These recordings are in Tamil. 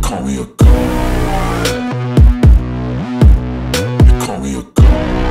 call me a god. You call me a god.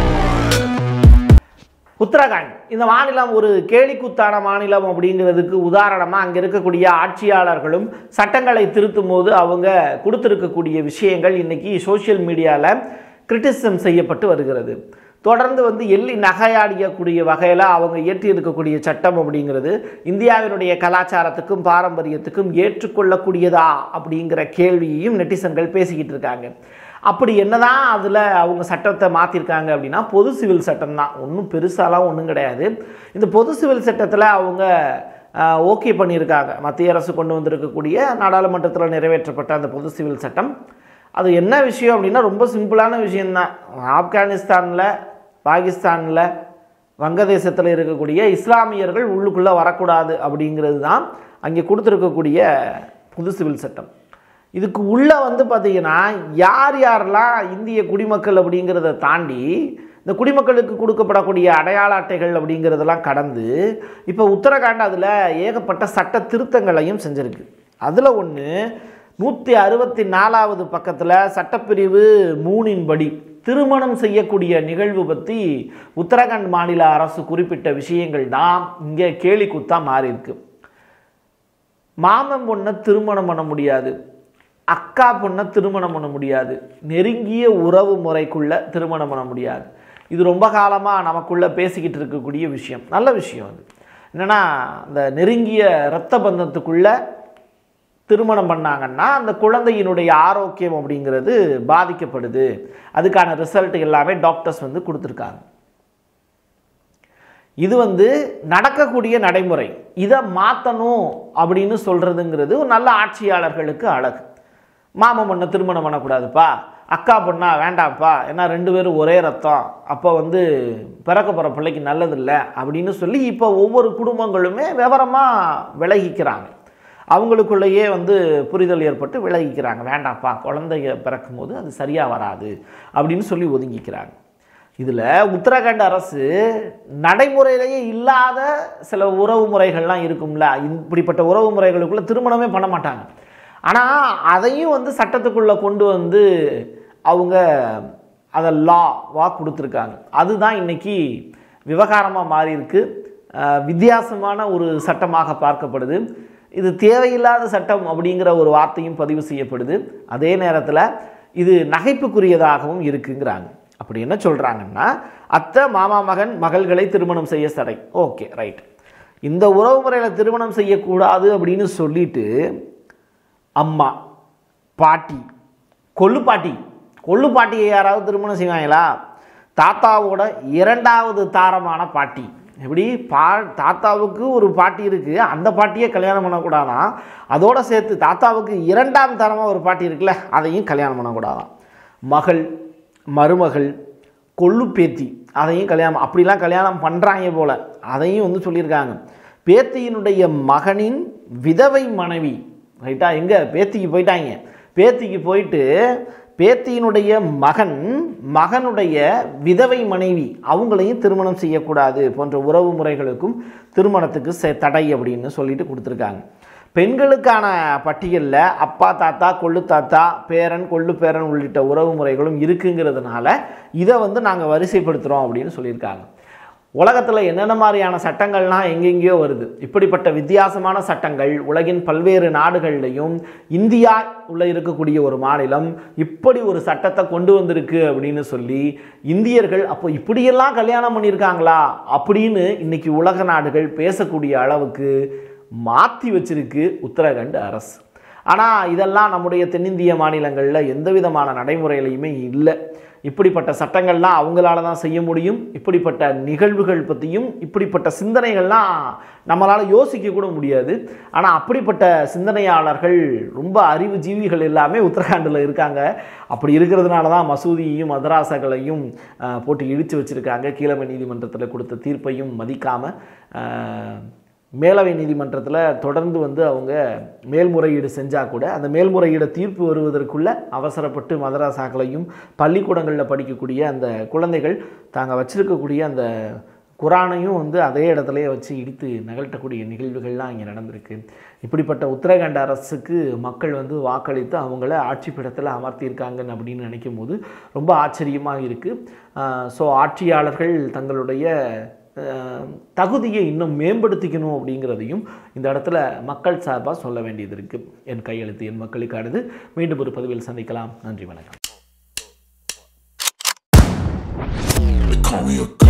Uttarakhand இந்த மாநிலம் ஒரு கேலிக்குத்தான மாநிலம் அப்படிங்கிறதுக்கு உதாரணமாக அங்கே இருக்கக்கூடிய ஆட்சியாளர்களும் சட்டங்களை திருத்தும் போது அவங்க கொடுத்துருக்கக்கூடிய விஷயங்கள் இன்னைக்கு சோஷியல் மீடியாவில் கிரிட்டிசிசம் செய்யப்பட்டு வருகிறது தொடர்ந்து வந்து எள்ளி நகையாடியக்கூடிய வகையில் அவங்க இயற்றி இருக்கக்கூடிய சட்டம் அப்படிங்கிறது இந்தியாவினுடைய கலாச்சாரத்துக்கும் பாரம்பரியத்துக்கும் ஏற்றுக்கொள்ளக்கூடியதா அப்படிங்கிற கேள்வியையும் நெட்டிசன்கள் பேசிக்கிட்டு இருக்காங்க அப்படி என்னதான் அதில் அவங்க சட்டத்தை மாற்றிருக்காங்க அப்படின்னா பொது சிவில் சட்டம் தான் ஒன்றும் பெருசாலாம் ஒன்றும் கிடையாது இந்த பொது சிவில் சட்டத்தில் அவங்க ஓகே பண்ணியிருக்காங்க மத்திய அரசு கொண்டு வந்திருக்கக்கூடிய நாடாளுமன்றத்தில் நிறைவேற்றப்பட்ட அந்த பொது சிவில் சட்டம் அது என்ன விஷயம் அப்படின்னா ரொம்ப சிம்பிளான விஷயம்தான் ஆப்கானிஸ்தானில் பாகிஸ்தானில் வங்கதேசத்தில் இருக்கக்கூடிய இஸ்லாமியர்கள் உள்ளுக்குள்ளே வரக்கூடாது அப்படிங்கிறது தான் அங்கே கொடுத்துருக்கக்கூடிய புது சிவில் சட்டம் இதுக்கு உள்ளே வந்து பார்த்தீங்கன்னா யார் யாரெல்லாம் இந்திய குடிமக்கள் அப்படிங்கிறத தாண்டி இந்த குடிமக்களுக்கு கொடுக்கப்படக்கூடிய அடையாள அட்டைகள் அப்படிங்கிறதெல்லாம் கடந்து இப்போ உத்தரகாண்ட் அதில் ஏகப்பட்ட சட்ட திருத்தங்களையும் செஞ்சுருக்கு அதில் ஒன்று நூற்றி அறுபத்தி நாலாவது பக்கத்தில் சட்டப்பிரிவு மூணின்படி திருமணம் செய்யக்கூடிய நிகழ்வு பற்றி உத்தரகாண்ட் மாநில அரசு குறிப்பிட்ட விஷயங்கள் தான் இங்கே கேலிக்குத்தா மாறி இருக்கு மாமன் பொண்ணை திருமணம் பண்ண முடியாது அக்கா பொண்ணை திருமணம் பண்ண முடியாது நெருங்கிய உறவு முறைக்குள்ள திருமணம் பண்ண முடியாது இது ரொம்ப காலமாக நமக்குள்ள பேசிக்கிட்டு இருக்கக்கூடிய விஷயம் நல்ல விஷயம் அது என்னென்னா இந்த நெருங்கிய இரத்த பந்தத்துக்குள்ள திருமணம் பண்ணாங்கன்னா அந்த குழந்தையினுடைய ஆரோக்கியம் அப்படிங்கிறது பாதிக்கப்படுது அதுக்கான ரிசல்ட் எல்லாமே டாக்டர்ஸ் வந்து கொடுத்துருக்காங்க இது வந்து நடக்கக்கூடிய நடைமுறை இதை மாற்றணும் அப்படின்னு சொல்கிறதுங்கிறது ஒரு நல்ல ஆட்சியாளர்களுக்கு அழகு மாமன் பொண்ணை திருமணம் பண்ணக்கூடாதுப்பா அக்கா பொண்ணா வேண்டாம்ப்பா ஏன்னா ரெண்டு பேரும் ஒரே ரத்தம் அப்போ வந்து பிறக்க போகிற பிள்ளைக்கு நல்லதில்லை அப்படின்னு சொல்லி இப்போ ஒவ்வொரு குடும்பங்களுமே விவரமாக விலகிக்கிறாங்க அவங்களுக்குள்ளேயே வந்து புரிதல் ஏற்பட்டு விலகிக்கிறாங்க வேண்டாம்ப்பா குழந்தைய பிறக்கும் போது அது சரியாக வராது அப்படின்னு சொல்லி ஒதுங்கிக்கிறாங்க இதில் உத்தரகாண்ட் அரசு நடைமுறையிலேயே இல்லாத சில உறவு முறைகள்லாம் இருக்கும்ல இப்படிப்பட்ட உறவு முறைகளுக்குள்ள திருமணமே பண்ண மாட்டாங்க ஆனால் அதையும் வந்து சட்டத்துக்குள்ளே கொண்டு வந்து அவங்க அதை லாவாக கொடுத்துருக்காங்க அதுதான் இன்னைக்கு விவகாரமாக மாறி இருக்கு அஹ் வித்தியாசமான ஒரு சட்டமாக பார்க்கப்படுது இது தேவையில்லாத சட்டம் அப்படிங்கிற ஒரு வார்த்தையும் பதிவு செய்யப்படுது அதே நேரத்தில் இது நகைப்புக்குரியதாகவும் இருக்குங்கிறாங்க அப்படி என்ன சொல்கிறாங்கன்னா அத்தை மாமா மகன் மகள்களை திருமணம் செய்ய தடை ஓகே ரைட் இந்த உறவு முறையில் திருமணம் செய்யக்கூடாது அப்படின்னு சொல்லிட்டு அம்மா பாட்டி கொள்ளு பாட்டி கொள்ளு பாட்டியை யாராவது திருமணம் செய்வாங்களா தாத்தாவோட இரண்டாவது தாரமான பாட்டி எப்படி பா தாத்தாவுக்கு ஒரு பாட்டி இருக்குது அந்த பாட்டியை கல்யாணம் பண்ணக்கூடாதான் அதோட சேர்த்து தாத்தாவுக்கு இரண்டாம் தரமாக ஒரு பாட்டி இருக்குல்ல அதையும் கல்யாணம் பண்ணக்கூடாதான் மகள் மருமகள் கொள்ளு பேத்தி அதையும் கல்யாணம் அப்படிலாம் கல்யாணம் பண்ணுறாங்க போல் அதையும் வந்து சொல்லியிருக்காங்க பேத்தியினுடைய மகனின் விதவை மனைவி ரைட்டா எங்கே பேத்திக்கு போயிட்டாங்க பேத்திக்கு போயிட்டு பேத்தியினுடைய மகன் மகனுடைய விதவை மனைவி அவங்களையும் திருமணம் செய்யக்கூடாது போன்ற உறவு முறைகளுக்கும் திருமணத்துக்கு செ- தடை அப்படின்னு சொல்லிட்டு கொடுத்துருக்காங்க பெண்களுக்கான பட்டியலில் அப்பா தாத்தா கொள்ளு தாத்தா பேரன் கொள்ளு பேரன் உள்ளிட்ட உறவு முறைகளும் இருக்குங்கிறதுனால இதை வந்து நாங்கள் வரிசைப்படுத்துகிறோம் அப்படின்னு சொல்லியிருக்காங்க உலகத்தில் என்னென்ன மாதிரியான சட்டங்கள்லாம் எங்கெங்கேயோ வருது இப்படிப்பட்ட வித்தியாசமான சட்டங்கள் உலகின் பல்வேறு நாடுகள்லையும் இந்தியா உள்ள இருக்கக்கூடிய ஒரு மாநிலம் இப்படி ஒரு சட்டத்தை கொண்டு வந்திருக்கு அப்படின்னு சொல்லி இந்தியர்கள் அப்போ இப்படியெல்லாம் கல்யாணம் பண்ணியிருக்காங்களா அப்படின்னு இன்னைக்கு உலக நாடுகள் பேசக்கூடிய அளவுக்கு மாற்றி வச்சிருக்கு உத்தரகண்ட் அரசு ஆனால் இதெல்லாம் நம்முடைய தென்னிந்திய மாநிலங்களில் எந்த விதமான நடைமுறையிலையுமே இல்லை இப்படிப்பட்ட சட்டங்கள்லாம் அவங்களால தான் செய்ய முடியும் இப்படிப்பட்ட நிகழ்வுகள் பற்றியும் இப்படிப்பட்ட சிந்தனைகள்லாம் நம்மளால் யோசிக்க கூட முடியாது ஆனால் அப்படிப்பட்ட சிந்தனையாளர்கள் ரொம்ப அறிவு ஜீவிகள் எல்லாமே உத்தரகாண்டில் இருக்காங்க அப்படி இருக்கிறதுனால தான் மசூதியையும் மதராசகளையும் அஹ், போட்டு இடித்து வச்சுருக்காங்க கீழமை நீதிமன்றத்தில் கொடுத்த தீர்ப்பையும் மதிக்காமல் மேலவை நீதிமன்றத்தில் தொடர்ந்து வந்து அவங்க மேல்முறையீடு செஞ்சால் கூட அந்த மேல்முறையீடு தீர்ப்பு வருவதற்குள்ள அவசரப்பட்டு மதராசாக்களையும் பள்ளிக்கூடங்களில் படிக்கக்கூடிய அந்த குழந்தைகள் தாங்க வச்சிருக்கக்கூடிய அந்த குரானையும் வந்து அதே இடத்துலயே வச்சு இடித்து நகழ்த்தக்கூடிய நிகழ்வுகள்லாம் இங்கே நடந்திருக்கு இப்படிப்பட்ட உத்தரகாண்ட் அரசுக்கு மக்கள் வந்து வாக்களித்து அவங்கள ஆட்சி பீடத்தில் அமர்த்தியிருக்காங்கன்னு அப்படின்னு நினைக்கும் போது ரொம்ப ஆச்சரியமாக இருக்குது ஸோ ஆட்சியாளர்கள் தங்களுடைய அஹ், தகுதியை இன்னும் மேம்படுத்திக்கணும் அப்படிங்கிறதையும் இந்த இடத்துல மக்கள் சார்பாக சொல்ல வேண்டியது இருக்குது என் கையெழுத்து என் மக்களுக்கானது மீண்டும் ஒரு பதிவில் சந்திக்கலாம் நன்றி வணக்கம் They call me a god.